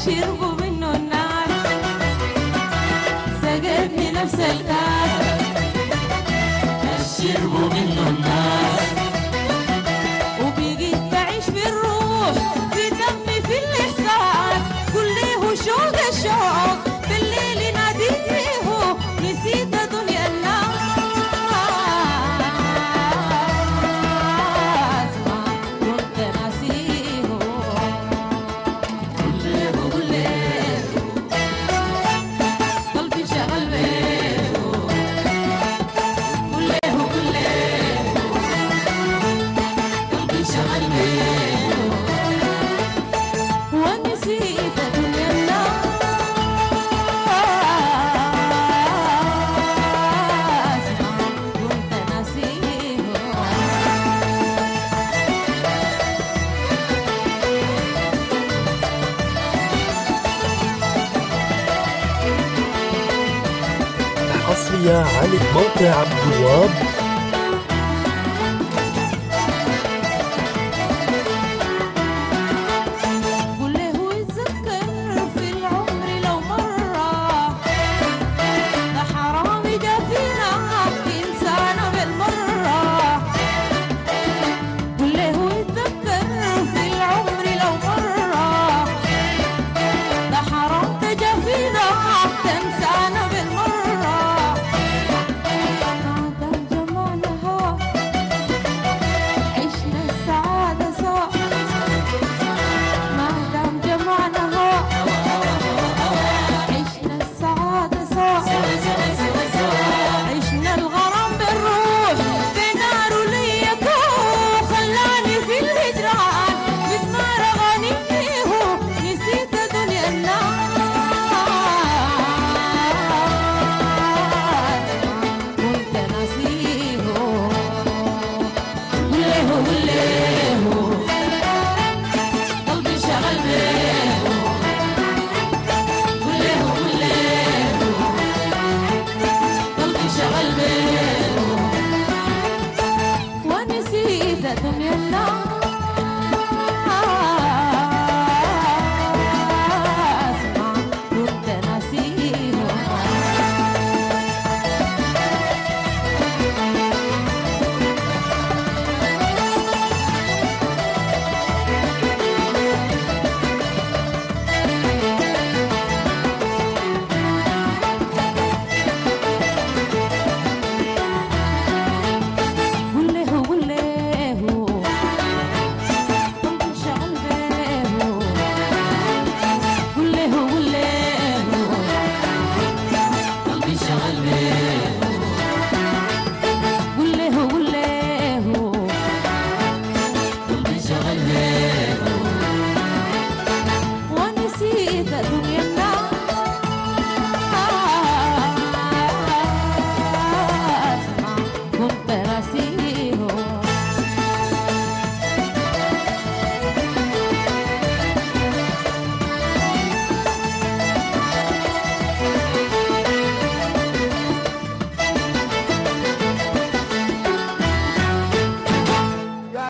شربوا منه الناس سقتني نفس الكاس شربوا منه الناس وبقيت بعيش في الروح في دمي في الإحساس كله شوق الشوق بالليل ناديه نسيت دنيا الناس ما كنت ناسيه كله كله قلبي شغل بيه كله كله قلبي شغل بيه ونسيت دنيا الناس كنت ناسيه حصرية على موقع عبد الوهاب كله يتذكر في العمر لو مرة ده حرام جا فينا إنسان بالمرة كله يتذكر في العمر لو مرة ده حرام جا فينا إنسان بالمرة ما دام جمعناها عشنا السعادة سوا ما دام جمعنا عشنا السعادة سوا عشنا الغرام بالروح بنار ليكو خلاني في الهجران مسمار أغانيه نسيت دنيا الناس كنت ناسيه وليه وليه قلبي شغل بيه كله كله قلبي شغل بيه ونسيت دنيا الناس ما كنت ناسيه قله قله قلبي شغل بيه قله قله قلبي شغل بيه قله قله قلبي شغل بيه ونسيت دنيا الناس